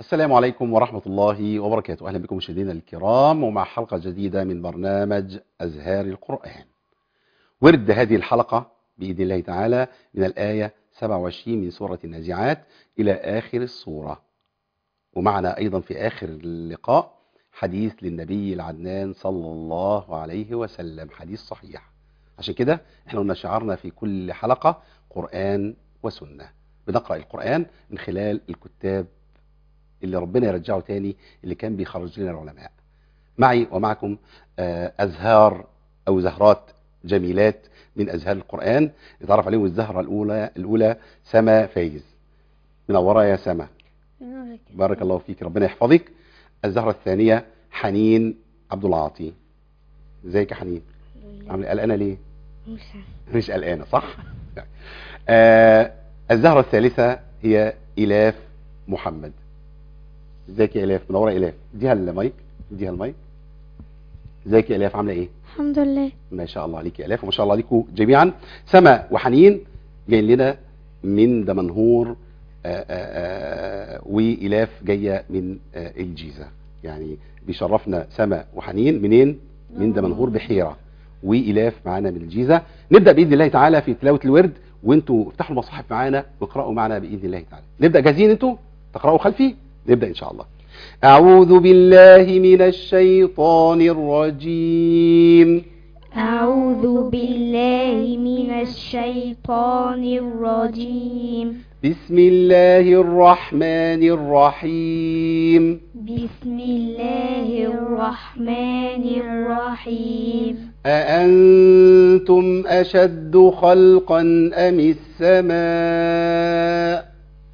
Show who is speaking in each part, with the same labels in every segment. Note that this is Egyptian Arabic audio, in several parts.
Speaker 1: السلام عليكم ورحمة الله وبركاته أهلا بكم مشاهدينا الكرام ومع حلقة جديدة من برنامج أزهار القرآن ورد هذه الحلقة بإذن الله تعالى من الآية 27 من سورة النازعات إلى آخر السورة ومعنا أيضا في آخر اللقاء حديث للنبي العدنان صلى الله عليه وسلم حديث صحيح عشان كده احنا قلنا شعارنا في كل حلقة قرآن وسنة بنقرأ القرآن من خلال الكتاب اللي ربنا يرجعه تاني اللي كان بيخرج لنا العلماء معي ومعكم آه، أزهار أو زهرات جميلات من أزهار القرآن يتعرف عليهم الزهرة الأولى الأولى سما فايز منورة يا سما بارك الله فيك ربنا يحفظك الزهرة الثانية حنين عبد العاطي ازيك يا حنين عامله قلقانه ليه مش قلقانه صح آه الزهرة الثالثة هي إلاف محمد ازيك يا إلاف منورة إلاف اديها المايك اديها المايك ازيك يا إلاف عاملة ايه
Speaker 2: الحمد لله
Speaker 1: ما شاء الله عليك يا إلاف وما شاء الله عليكم جميعا سما وحنين جايين لنا من دمنهور آه، آه، آه، وإلاف جاية من آه، الجيزة يعني بيشرفنا سما وحنين منين من دمنهور بحيرة وإلاف معانا من الجيزة نبدأ بإذن الله تعالى في تلاوة الورد وانتوا افتحوا المصاحف معانا واقرأوا معنا بإذن الله تعالى نبدأ جاهزين انتوا تقرأوا خلفي نبدأ إن شاء الله أعوذ بالله من الشيطان الرجيم
Speaker 2: أعوذ بالله من الشيطان الرجيم
Speaker 1: بسم الله الرحمن الرحيم
Speaker 2: بسم الله الرحمن الرحيم
Speaker 1: أأنتم أشد خلقا أم السماء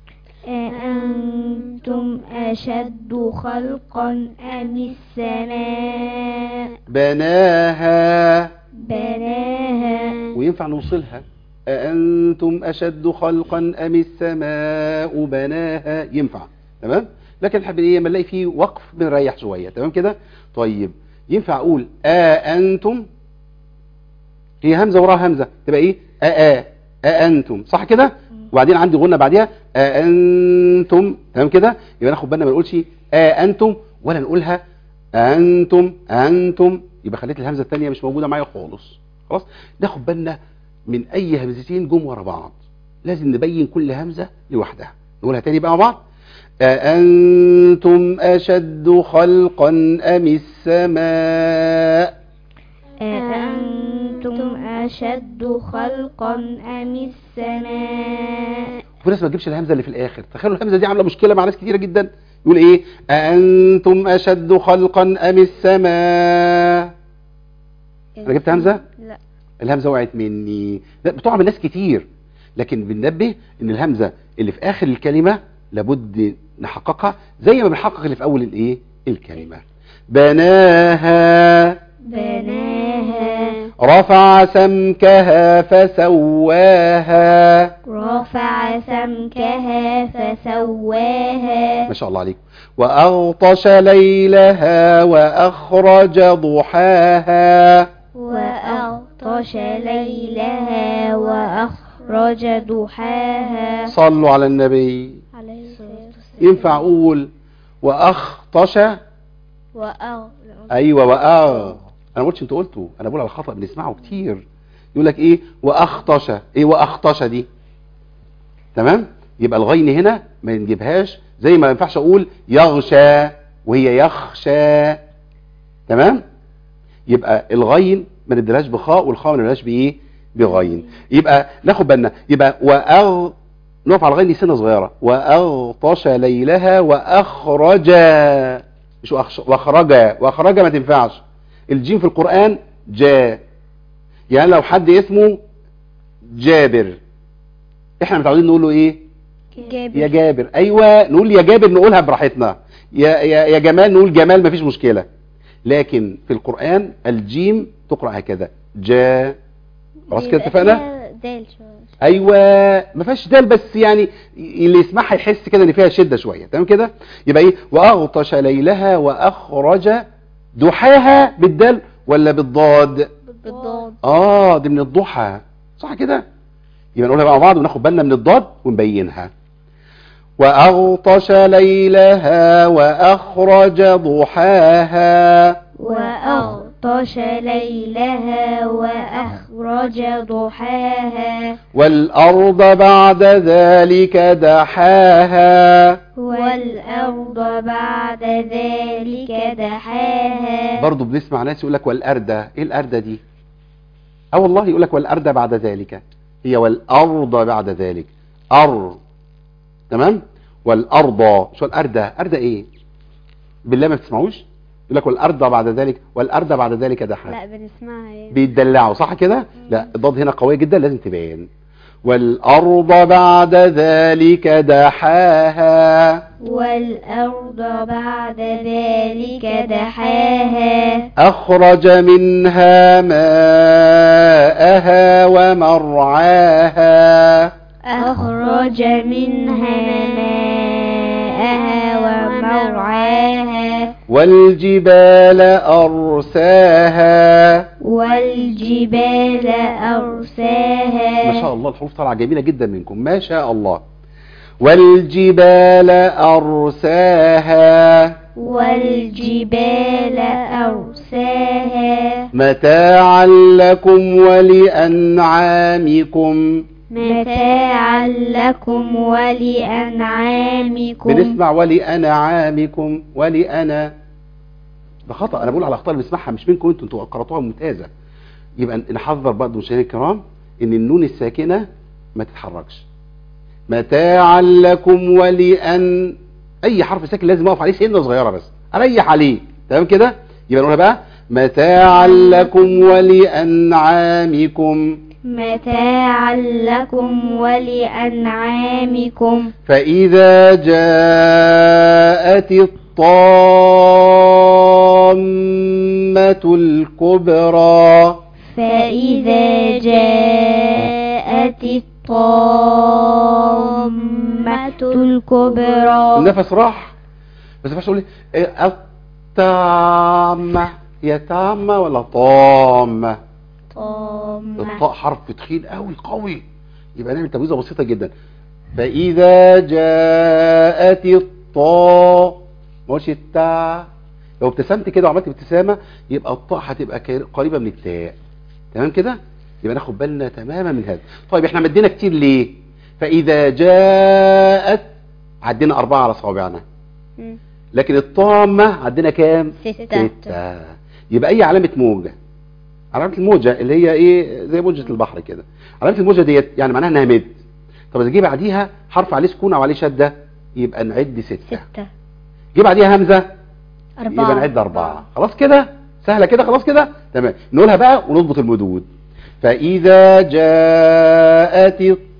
Speaker 2: أأنتم أشد خلقا أم السماء
Speaker 1: بناها
Speaker 2: بناها
Speaker 1: وينفع نوصلها أأنتم أشد خلقا أم السماء بناها ينفع تمام لكن الحب ايه لما نلاقي فيه وقف بنريح شوية تمام كده طيب ينفع أقول أأنتم هي همزة وراها همزة تبقى ايه أأ أأنتم صح كده وبعدين عندي غنة بعديها أأنتم تمام كده يبقى ناخد بالنا ما نقولش أأنتم ولا نقولها أنتم أنتم يبقى خليت الهمزة الثانية مش موجودة معايا خالص خلاص ناخد بالنا من أي همزتين جم ورا بعض لازم نبين كل همزة لوحدها نقولها تاني بقى مع بعض أأنتم أشد خلقا أم السماء
Speaker 2: أأنتم أشد خلقا أم السماء
Speaker 1: في ناس ما تجيبش الهمزة اللي في الآخر تخيلوا الهمزة دي عاملة مشكلة مع ناس كتيرة جدا يقول إيه أأنتم أشد خلقا أم السماء أنا جبت همزة
Speaker 2: لا
Speaker 1: الهمزة وقعت مني لا بتقع من ناس كتير لكن بننبه ان الهمزة اللي في اخر الكلمة لابد نحققها زي ما بنحقق اللي في اول الايه الكلمة بناها
Speaker 2: بناها
Speaker 1: رفع سمكها فسواها
Speaker 2: رفع سمكها فسواها
Speaker 1: ما شاء الله عليكم وأغطش ليلها وأخرج ضحاها
Speaker 2: وأغطش ليلها وأخرج ضحاها
Speaker 1: صلوا على النبي
Speaker 2: عليه الصلاة
Speaker 1: ينفع أقول وأخطش
Speaker 2: وأغ
Speaker 1: ايوه واغ انا ما قلتش انتوا قلتوا انا بقول على الخطا بنسمعه كتير يقول لك ايه واخطش ايه واخطش دي تمام يبقى الغين هنا ما نجيبهاش زي ما ما ينفعش اقول يغشى وهي يخشى تمام يبقى الغين ما نديلهاش بخاء والخاء ما نديلهاش بايه بغين يبقى ناخد بالنا يبقى واغ نقف على الغين دي سنه صغيره واغطش ليلها واخرج مش وأخش- واخرج واخرج ما تنفعش الجيم في القرآن جاء يعني لو حد اسمه جابر احنا متعودين نقول له ايه
Speaker 2: جابر
Speaker 1: يا جابر ايوه نقول يا جابر نقولها براحتنا يا يا يا جمال نقول جمال مفيش مشكلة لكن في القرآن الجيم تقرأ هكذا جاء خلاص كده اتفقنا
Speaker 2: دال شوية
Speaker 1: ايوه ما فيهاش دال بس يعني اللي يسمعها يحس كده ان فيها شده شويه تمام كده يبقى ايه واغطش ليلها واخرج ضحاها بالدال ولا بالضاد
Speaker 2: بالضاد
Speaker 1: اه دي من الضحى صح كده يبقى نقولها بقى مع بعض وناخد بالنا من الضاد ونبينها وأغطش ليلها وأخرج ضحاها
Speaker 2: وأغطش ليلها وأخرج ضحاها
Speaker 1: والأرض بعد ذلك دحاها
Speaker 2: والأرض بعد ذلك دحاها
Speaker 1: برضو بنسمع ناس يقول لك والأردة إيه الأردة دي أه والله يقول لك والأردة بعد ذلك هي والأرض بعد ذلك أر تمام والأرض شو الأردة أردة إيه بالله ما بتسمعوش يقول لك والأرض بعد ذلك والأرض بعد ذلك دحاها
Speaker 2: لا بنسمعها يعني
Speaker 1: بيتدلعوا صح كده لا الضاد هنا قوية جدا لازم تبان والأرض بعد ذلك دحاها
Speaker 2: والأرض بعد ذلك دحاها
Speaker 1: أخرج منها ماءها ومرعاها
Speaker 2: أخرج منها ماءها ومرعاها
Speaker 1: والجبال أرساها
Speaker 2: والجبال أرساها
Speaker 1: ما شاء الله الحروف طالعة جميلة جدا منكم ما شاء الله والجبال أرساها
Speaker 2: والجبال أرساها
Speaker 1: متاعا لكم ولأنعامكم
Speaker 2: متاعا لكم ولأنعامكم
Speaker 1: بنسمع ولأنعامكم ولأنا ده خطأ أنا بقول على أخطاء اللي بسمعها مش منكم أنتوا أنتوا قرأتوها ممتازة يبقى نحذر برضه مشاهدينا الكرام إن النون الساكنة ما تتحركش متاعا لكم ولأن أي حرف ساكن لازم أقف عليه سنة صغيرة بس أريح عليه تمام كده يبقى نقولها بقى متاعا لكم ولأنعامكم
Speaker 2: متاعا لكم ولأنعامكم
Speaker 1: فإذا جاءت الطامة الكبرى
Speaker 2: فإذا جاءت الطامة الكبرى
Speaker 1: النفس راح بس ما تقول إيه الطامة هي تامة ولا طامة
Speaker 2: طامة
Speaker 1: الطاء حرف تخين قوي قوي يبقى نعمل تمييزه بسيطة جدا فإذا جاءت الطاء ما قلتش التاء لو ابتسمت كده وعملت ابتسامة يبقى الطاء هتبقى كي- قريبة من التاء تمام كده يبقى ناخد بالنا تماما من هذا طيب احنا مدينا كتير ليه فإذا جاءت عدينا أربعة على صوابعنا
Speaker 2: مم.
Speaker 1: لكن الطامة عدينا كام
Speaker 2: ستة
Speaker 1: ستة يبقى أي علامة موجة علامة الموجة اللي هي إيه زي موجة البحر كده علامة الموجة ديت يعني معناها إنها مد طب إذا جه بعديها حرف عليه سكون أو عليه شدة يبقى نعد ستة
Speaker 2: ستة
Speaker 1: جه بعديها همزة
Speaker 2: أربعة
Speaker 1: يبقى نعد أربعة خلاص كده سهلة كده خلاص كده تمام نقولها بقى ونضبط المدود فإذا جاءت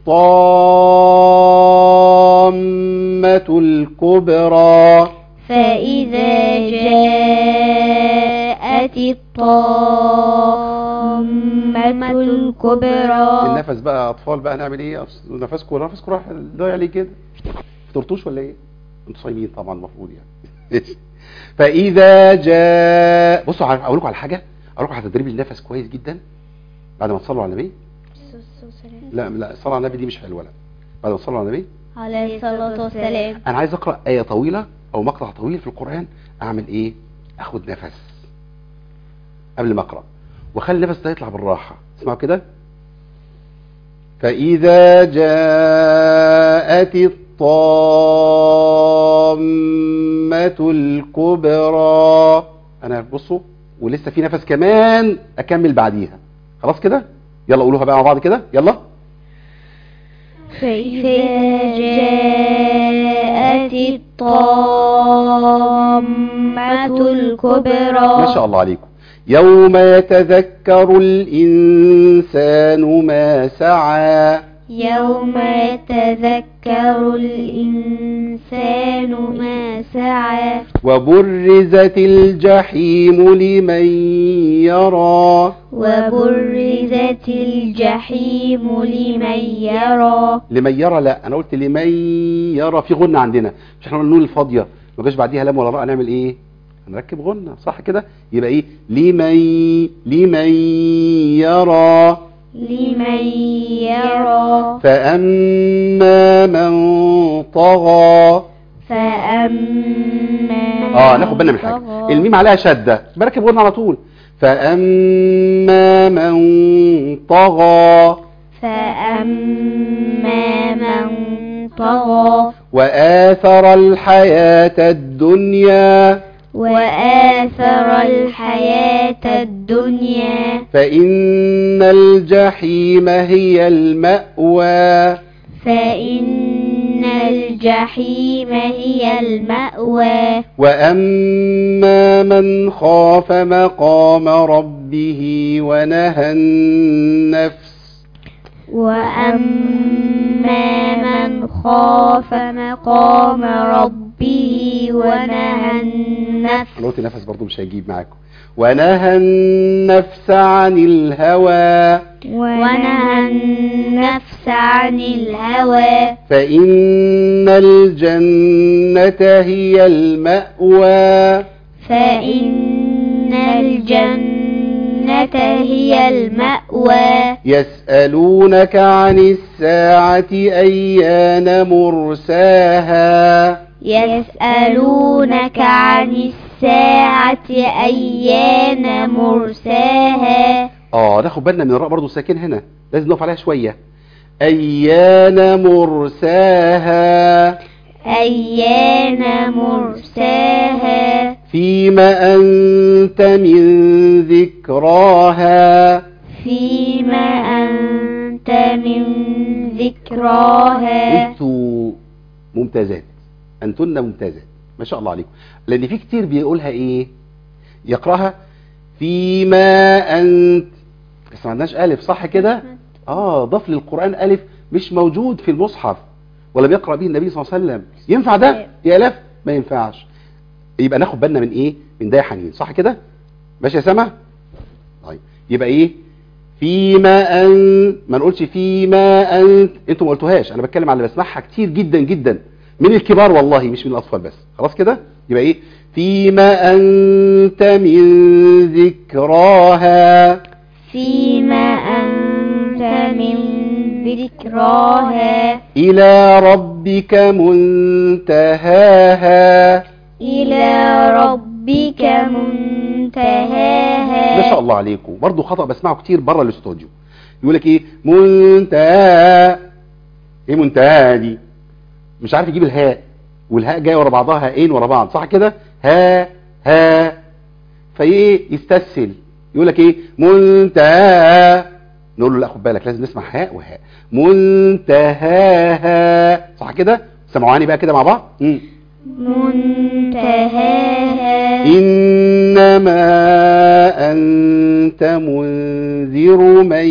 Speaker 1: الطامة الكبرى
Speaker 2: فإذا جاءت الطامة الكبرى
Speaker 1: النفس بقى اطفال بقى نعمل ايه أصل نفسكم نفسكم راح ضايع ليه كده فطرتوش ولا ايه انتوا صايمين طبعا المفروض يعني فاذا جاء بصوا عارف- اقول لكم على حاجه اقول لكم على تدريب النفس كويس جدا بعد ما تصلوا على النبي لا لا الصلاه على النبي دي مش حلوه لا بعد ما تصلوا على النبي
Speaker 2: عليه الصلاة والسلام
Speaker 1: انا عايز اقرا ايه طويله او مقطع طويل في القران اعمل ايه اخد نفس قبل ما اقرا واخلي النفس ده يطلع بالراحه اسمعوا كده فاذا جاءت الطامه الكبرى انا بصوا ولسه في نفس كمان اكمل بعديها خلاص كده يلا قولوها بقى مع بعض كده يلا
Speaker 2: فإذا جاءت الطامة الكبرى
Speaker 1: ما شاء الله عليكم يوم يتذكر الإنسان ما سعى
Speaker 2: يوم يتذكر الإنسان ما سعى
Speaker 1: وبرزت الجحيم لمن يرى
Speaker 2: وبرزت الجحيم لمن يرى
Speaker 1: لمن يرى لا أنا قلت لمن يرى في غنة عندنا مش احنا قلنا النون الفاضية ما جاش بعديها لام ولا راء نعمل ايه هنركب غنة صح كده يبقى ايه لمن لمن يرى
Speaker 2: لمن يرى
Speaker 1: فأما من طغى
Speaker 2: فأما
Speaker 1: اه ناخد بالنا من حاجه
Speaker 2: طغى.
Speaker 1: الميم عليها شده بركب غنى على طول فاما من طغى
Speaker 2: فأما من طغى
Speaker 1: واثر الحياه الدنيا
Speaker 2: وآثر الحياة الدنيا
Speaker 1: فان الجحيم هي الماوى
Speaker 2: فإن الجحيم هي المأوى
Speaker 1: واما من خاف مقام ربه ونهى النفس
Speaker 2: وأما من خاف مقام ربه ونهى النفس
Speaker 1: انا قلت نفس برضو مش هيجيب معاكم ونهى النفس عن الهوى
Speaker 2: ونهى النفس عن الهوى
Speaker 1: فإن الجنة هي المأوى
Speaker 2: فإن الجنة هي المأوى
Speaker 1: يسألونك عن الساعة أيان مرساها
Speaker 2: يسألونك عن الساعة أيان مرساها
Speaker 1: اه ناخد بالنا من الراء برضو ساكن هنا لازم نقف عليها شوية أيان مرساها
Speaker 2: أيان مرساها
Speaker 1: فيما أنت من ذكراها
Speaker 2: فيما أنت من ذكراها
Speaker 1: انتوا ممتازات انتن ممتازات ما شاء الله عليكم لان في كتير بيقولها ايه يقراها فيما انت بس ما عندناش الف صح كده اه ضاف للقران الف مش موجود في المصحف ولا بيقرا به النبي صلى الله عليه وسلم ينفع ده يا الاف ما ينفعش يبقى ناخد بالنا من ايه من ده يا حنين صح كده ماشي يا سما طيب يبقى ايه فيما أن ما نقولش فيما أنت انتوا ما قلتوهاش انا بتكلم على اللي بسمعها كتير جدا جدا من الكبار والله مش من الاطفال بس خلاص كده يبقى ايه فيما انت من ذكراها
Speaker 2: فيما أنت من ذكراها
Speaker 1: الى ربك منتهاها
Speaker 2: إلى ربك منتهاها
Speaker 1: ما شاء الله عليكم برضه خطأ بسمعه كتير بره الاستوديو يقول لك ايه منتهى ايه منتهى دي مش عارف يجيب الهاء والهاء جايه ورا بعضها هاءين ورا بعض صح كده ها ها فايه يستسهل يقول لك ايه منتهى نقول له لا خد بالك لازم نسمع هاء وهاء منتهاها صح كده سمعوني بقى كده مع بعض مم.
Speaker 2: منتهاها
Speaker 1: إنما أنت منذر من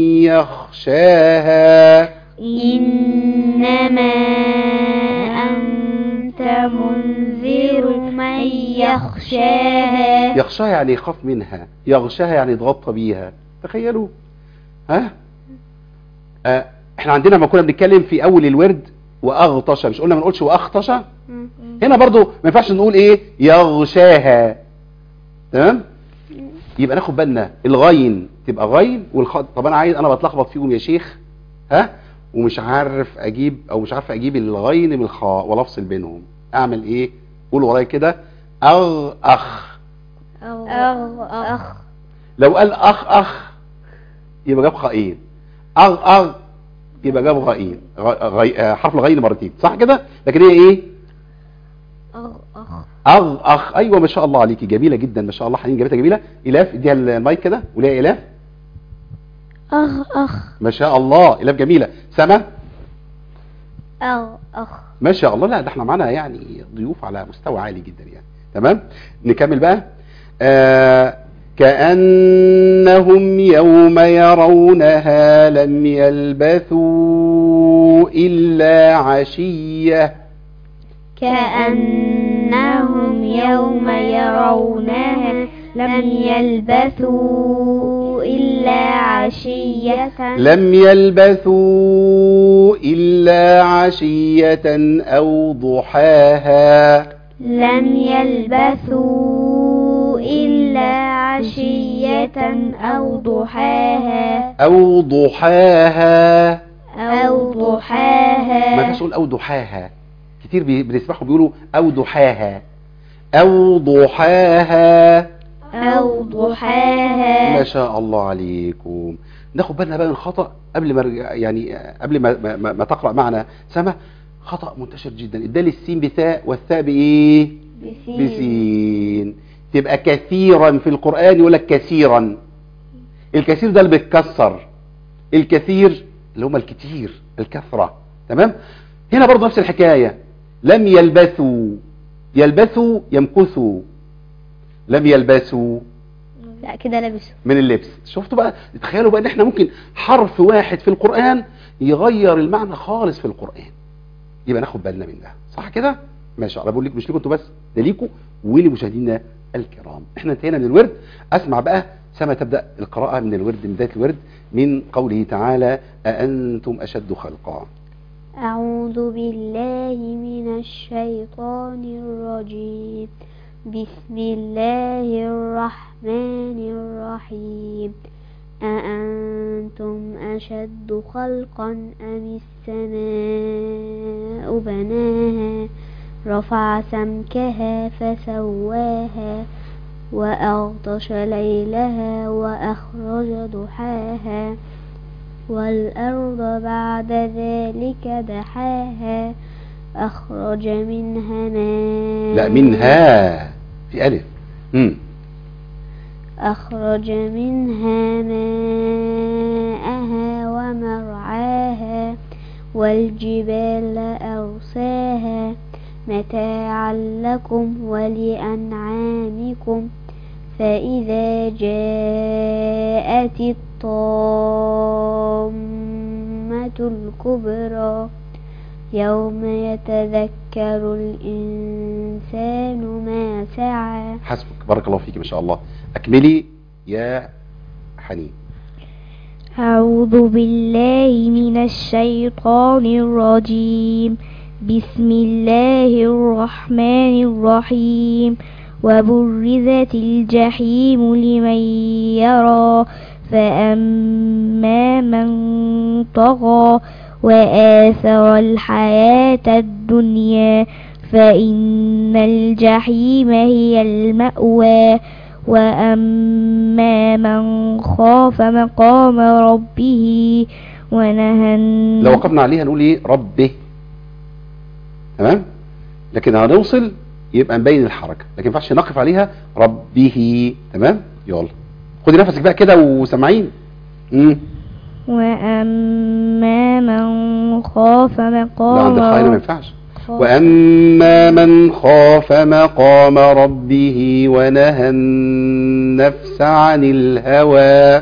Speaker 1: يخشاها
Speaker 2: إنما أنت منذر من يخشاها
Speaker 1: يخشاها يعني يخاف منها يغشاها يعني يتغطى بيها تخيلوا ها آه احنا عندنا ما كنا بنتكلم في اول الورد واغطش مش قلنا ما نقولش واخطش هنا برضو ما ينفعش نقول ايه يغشاها تمام يبقى ناخد بالنا الغين تبقى غين والخ طب انا عايز انا بتلخبط فيهم يا شيخ ها ومش عارف اجيب او مش عارف اجيب الغين من الخاء ولا افصل بينهم اعمل ايه قول ورايا كده اغ اخ
Speaker 2: أغ أخ
Speaker 1: لو قال اخ اخ يبقى جاب خائين اغ اغ يبقى جاب غائين غ- غي... آه، حرف الغين مرتين صح كده لكن هي ايه
Speaker 2: أغ أخ
Speaker 1: اغ اخ ايوه ما شاء الله عليكي جميله جدا ما شاء الله حنين جابتها جميله الاف اديها المايك كده وليها الاف
Speaker 2: أغ أخ
Speaker 1: ما شاء الله الاف جميله سما
Speaker 2: أغ أخ
Speaker 1: ما شاء الله لا ده احنا معانا يعني ضيوف على مستوى عالي جدا يعني تمام نكمل بقى آه كأنهم يوم يرونها لم يلبثوا إلا عشية
Speaker 2: كأنهم يوم يرونها لم يلبثوا إلا عشية
Speaker 1: لم يلبثوا إلا عشية أو ضحاها
Speaker 2: لم يلبثوا إلا عشية أو ضحاها
Speaker 1: أو ضحاها
Speaker 2: أو
Speaker 1: ما
Speaker 2: ضحاها
Speaker 1: تقول أو ضحاها كتير بي- بنسمعهم بيقولوا او ضحاها او ضحاها
Speaker 2: أو
Speaker 1: ما
Speaker 2: ضحاها
Speaker 1: شاء الله عليكم ناخد بالنا بقى من خطأ قبل ما أرجع- يعني قبل ما, ما, ما- ما تقرأ معنا سما خطأ منتشر جدا الدال السين بتاء والثاء بايه
Speaker 2: بسين
Speaker 1: بسين تبقى كثيرا في القرآن يقول لك كثيرا الكثير ده اللي بيتكسر الكثير اللي هم الكتير الكثرة تمام هنا برضه نفس الحكاية لم يلبثوا يلبثوا يمكثوا لم يلبثوا
Speaker 2: لا كده لبسوا
Speaker 1: من اللبس شفتوا بقى تخيلوا بقى ان احنا ممكن حرف واحد في القرآن يغير المعنى خالص في القرآن يبقى ناخد بالنا من ده صح كده ماشي انا بقول لكم مش ليكم انتوا بس ده ليكم ولمشاهدينا الكرام احنا انتهينا من الورد اسمع بقى سما تبدا القراءه من الورد من بدايه الورد من قوله تعالى أأنتم أشد خلقا
Speaker 2: أعوذ بالله من الشيطان الرجيم بسم الله الرحمن الرحيم أأنتم أشد خلقا أم السماء بناها رفع سمكها فسواها وأغطش ليلها وأخرج ضحاها والأرض بعد ذلك دحاها أخرج منها ماء
Speaker 1: لا منها في ألف مم.
Speaker 2: أخرج منها ماءها ومرعاها والجبال أرساها متاعا لكم ولأنعامكم فإذا جاءت الطامة الكبرى يوم يتذكر الإنسان ما سعى
Speaker 1: حسبك بارك الله فيك ما شاء الله أكملي يا حنين
Speaker 3: أعوذ بالله من الشيطان الرجيم بسم الله الرحمن الرحيم وبرزت الجحيم لمن يرى فأما من طغى وآثر الحياة الدنيا فإن الجحيم هي المأوى وأما من خاف مقام ربه ونهى
Speaker 1: لو وقفنا عليها نقول ايه ربه تمام لكن هنوصل يبقى نبين الحركة لكن ما ينفعش نقف عليها ربه تمام يلا خدي نفسك بقى كده وسامعين امم
Speaker 3: وأما من خاف
Speaker 1: لا عند الخائن ما
Speaker 3: مقام
Speaker 1: ينفعش وأما من خاف مقام ربه ونهى النفس عن الهوى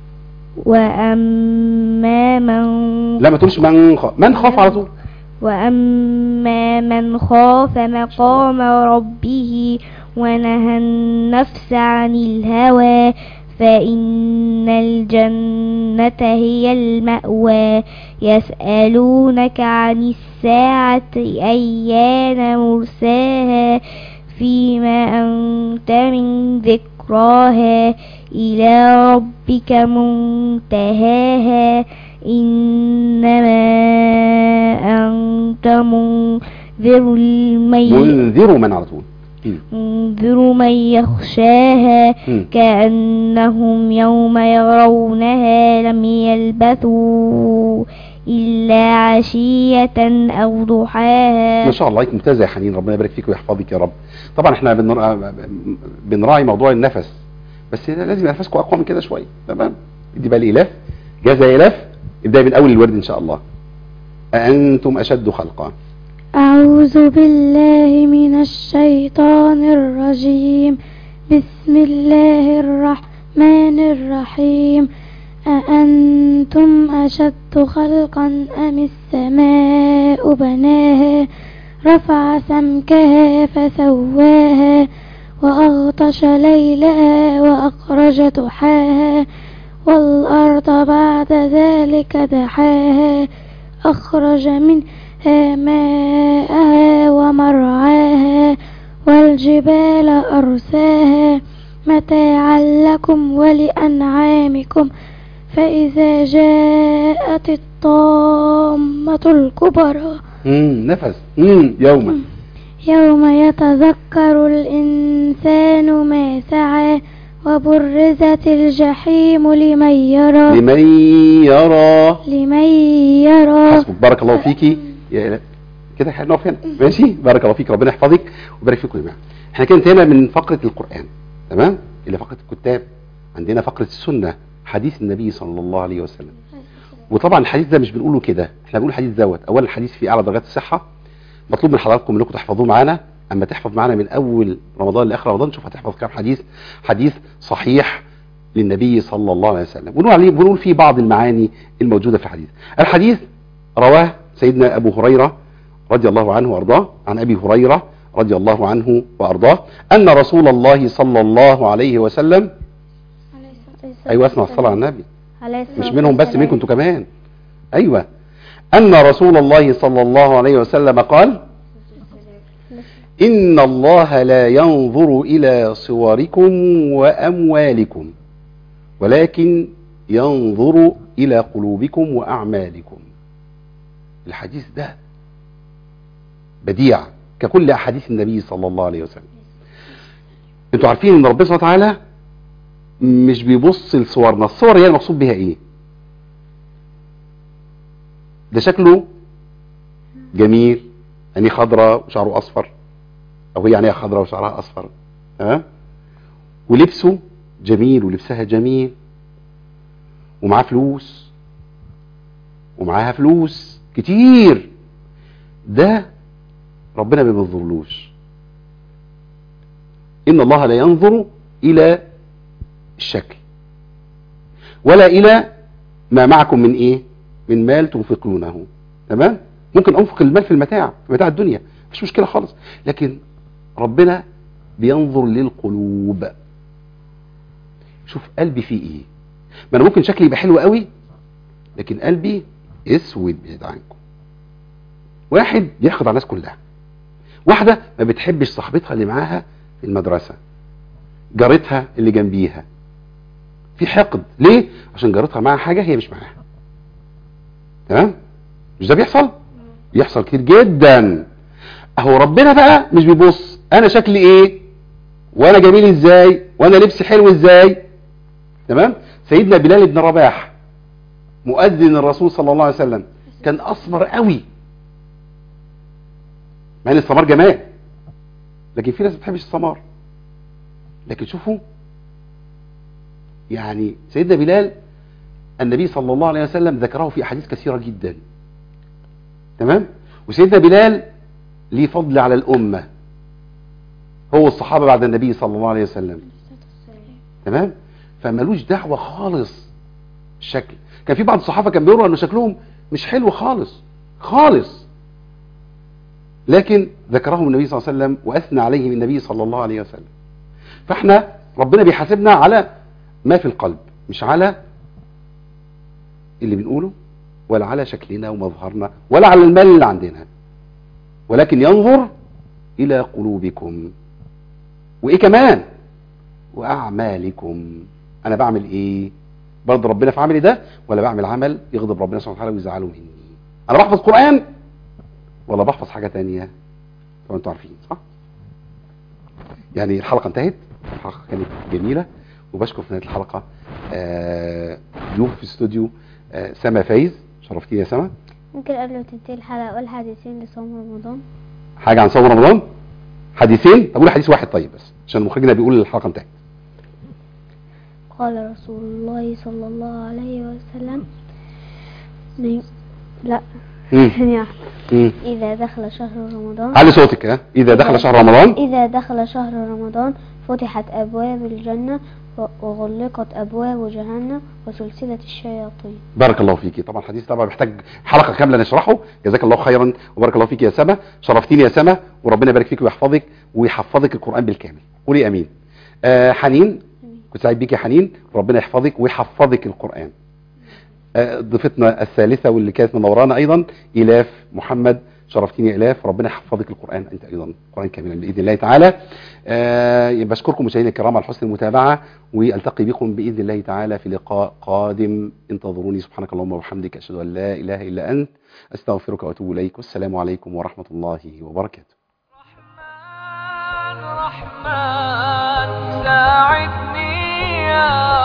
Speaker 3: وأما من
Speaker 1: لا ما تقولش من خاف من خاف على طول
Speaker 3: وأما من خاف مقام ربه ونهى النفس عن الهوى فإن الجنة هي المأوى يسألونك عن الساعة أيان مرساها فيما أنت من ذكراها إلى ربك منتهاها إنما أنت منذر الميت
Speaker 1: منذر من على طول مم.
Speaker 3: منذر من يخشاها
Speaker 1: مم.
Speaker 3: كأنهم يوم يرونها لم يلبثوا إلا عشية أو ضحاها
Speaker 1: ما شاء الله عليك ممتازه يا حنين ربنا يبارك فيك ويحفظك يا رب طبعا احنا بنرا- بنراعي موضوع النفس بس لازم يبقى نفسكم اقوى من كده شويه تمام دي بقى الالاف جزا الاف ابدا من اول الورد ان شاء الله أأنتم أشد خلقا
Speaker 3: أعوذ بالله من الشيطان الرجيم بسم الله الرحمن الرحيم أأنتم أشد خلقا أم السماء بناها رفع سمكها فسواها وأغطش ليلها وأخرج ضحاها والأرض بعد ذلك دحاها أخرج منها ماءها ومرعاها والجبال أرساها متاعا لكم ولأنعامكم فإذا جاءت الطامة الكبرى
Speaker 1: مم. نفس مم. يوما
Speaker 3: يوم يتذكر الإنسان ما سعى وبرزت الجحيم لمن يرى
Speaker 1: لمن يرى
Speaker 3: لمن يرى
Speaker 1: حسبك بارك الله فيكي يا لا. كده احنا نقف هنا ماشي بارك الله فيك ربنا يحفظك ويبارك فيكم جميعا احنا كده انتهينا من فقره القران تمام الى فقره الكتاب عندنا فقره السنه حديث النبي صلى الله عليه وسلم وطبعا الحديث ده مش بنقوله كده احنا بنقول حديث دوت اولا الحديث في اعلى درجات الصحه مطلوب من حضراتكم انكم تحفظوه معانا اما تحفظ معانا من اول رمضان لاخر رمضان شوف هتحفظ كام حديث حديث صحيح للنبي صلى الله عليه وسلم ونقول عليه بنقول فيه بعض المعاني الموجوده في الحديث الحديث رواه سيدنا ابو هريره رضي الله عنه وارضاه عن ابي هريره رضي الله عنه وارضاه ان رسول الله صلى الله عليه وسلم ايوه اسمع الصلاه على النبي
Speaker 2: عليه الصلاة
Speaker 1: مش منهم بس
Speaker 2: والسلام.
Speaker 1: منكم انتوا كمان ايوه ان رسول الله صلى الله عليه وسلم قال ان الله لا ينظر الى صوركم واموالكم ولكن ينظر الى قلوبكم واعمالكم الحديث ده بديع ككل احاديث النبي صلى الله عليه وسلم انتوا عارفين ان ربنا سبحانه وتعالى مش بيبص لصورنا الصور هي المقصود بها ايه ده شكله جميل عينيه خضراء وشعره اصفر او هي عينيها خضراء وشعرها اصفر تمام ولبسه جميل ولبسها جميل ومعاه فلوس ومعاها فلوس كتير ده ربنا ما بينظرلوش ان الله لا ينظر الى الشكل ولا الى ما معكم من ايه من مال تنفقونه تمام ممكن انفق المال في المتاع في متاع الدنيا مش مشكله خالص لكن ربنا بينظر للقلوب شوف قلبي فيه ايه ما انا ممكن شكلي يبقى حلو قوي لكن قلبي اسود بعيد عنكم واحد ياخد على الناس كلها واحده ما بتحبش صاحبتها اللي معاها في المدرسه جارتها اللي جنبيها في حقد ليه عشان جارتها معاها حاجه هي مش معاها تمام مش ده بيحصل بيحصل كتير جدا اهو ربنا بقى مش بيبص انا شكلي ايه وانا جميل ازاي وانا لبسي حلو ازاي تمام سيدنا بلال بن رباح مؤذن الرسول صلى الله عليه وسلم كان اسمر قوي مع ان السمار جمال لكن في ناس ما بتحبش السمار لكن شوفوا يعني سيدنا بلال النبي صلى الله عليه وسلم ذكره في احاديث كثيره جدا تمام وسيدنا بلال ليه فضل على الامه هو الصحابه بعد النبي صلى الله عليه وسلم تمام فمالوش دعوه خالص الشكل كان في بعض الصحابه كان بيقولوا ان شكلهم مش حلو خالص خالص لكن ذكرهم النبي صلى الله عليه وسلم واثنى عليهم النبي صلى الله عليه وسلم فاحنا ربنا بيحاسبنا على ما في القلب مش على اللي بنقوله ولا على شكلنا ومظهرنا ولا على المال اللي عندنا ولكن ينظر الى قلوبكم وايه كمان واعمالكم انا بعمل ايه برضه ربنا في عملي ده ولا بعمل عمل يغضب ربنا سبحانه وتعالى ويزعله مني انا بحفظ قران ولا بحفظ حاجه تانية طبعا انتوا عارفين صح يعني الحلقه انتهت الحلقه كانت جميله وبشكر في نهايه الحلقه آه، ضيوف في الاستوديو آه، سما فايز شرفتيني يا سما
Speaker 2: ممكن قبل ما تنتهي الحلقة أقول حديثين لصوم رمضان
Speaker 1: حاجه عن صوم رمضان حديثين اقول حديث واحد طيب بس عشان مخرجنا بيقول الحلقه انتهت
Speaker 2: قال رسول الله صلى الله عليه وسلم من- لا
Speaker 1: مم.
Speaker 2: ثانية واحدة.
Speaker 1: مم.
Speaker 2: إذا دخل شهر رمضان
Speaker 1: علي صوتك ها اذا دخل شهر رمضان
Speaker 2: إذا دخل شهر رمضان فتحت أبواب الجنة و- وغلقت أبواب جهنم وسلسلة الشياطين
Speaker 1: بارك الله فيكي طبعا الحديث طبعا محتاج حلقه كامله نشرحه جزاك الله خيرا وبارك الله فيك يا سما شرفتيني يا سما وربنا يبارك فيك ويحفظك ويحفظك القران بالكامل قولي امين آه حنين كنت سعيد بيك يا حنين وربنا يحفظك ويحفظك القران آه ضيفتنا الثالثه واللي كانت منورانا ايضا الاف محمد شرفتيني يا الاف ربنا يحفظك القران انت ايضا قران كاملا باذن الله تعالى آه بشكركم مشاهدينا الكرام على حسن المتابعه والتقي بكم باذن الله تعالى في لقاء قادم انتظروني سبحانك اللهم وبحمدك اشهد ان لا اله الا انت استغفرك واتوب اليك والسلام عليكم ورحمه الله وبركاته
Speaker 4: رحمن رحمن ساعدني يا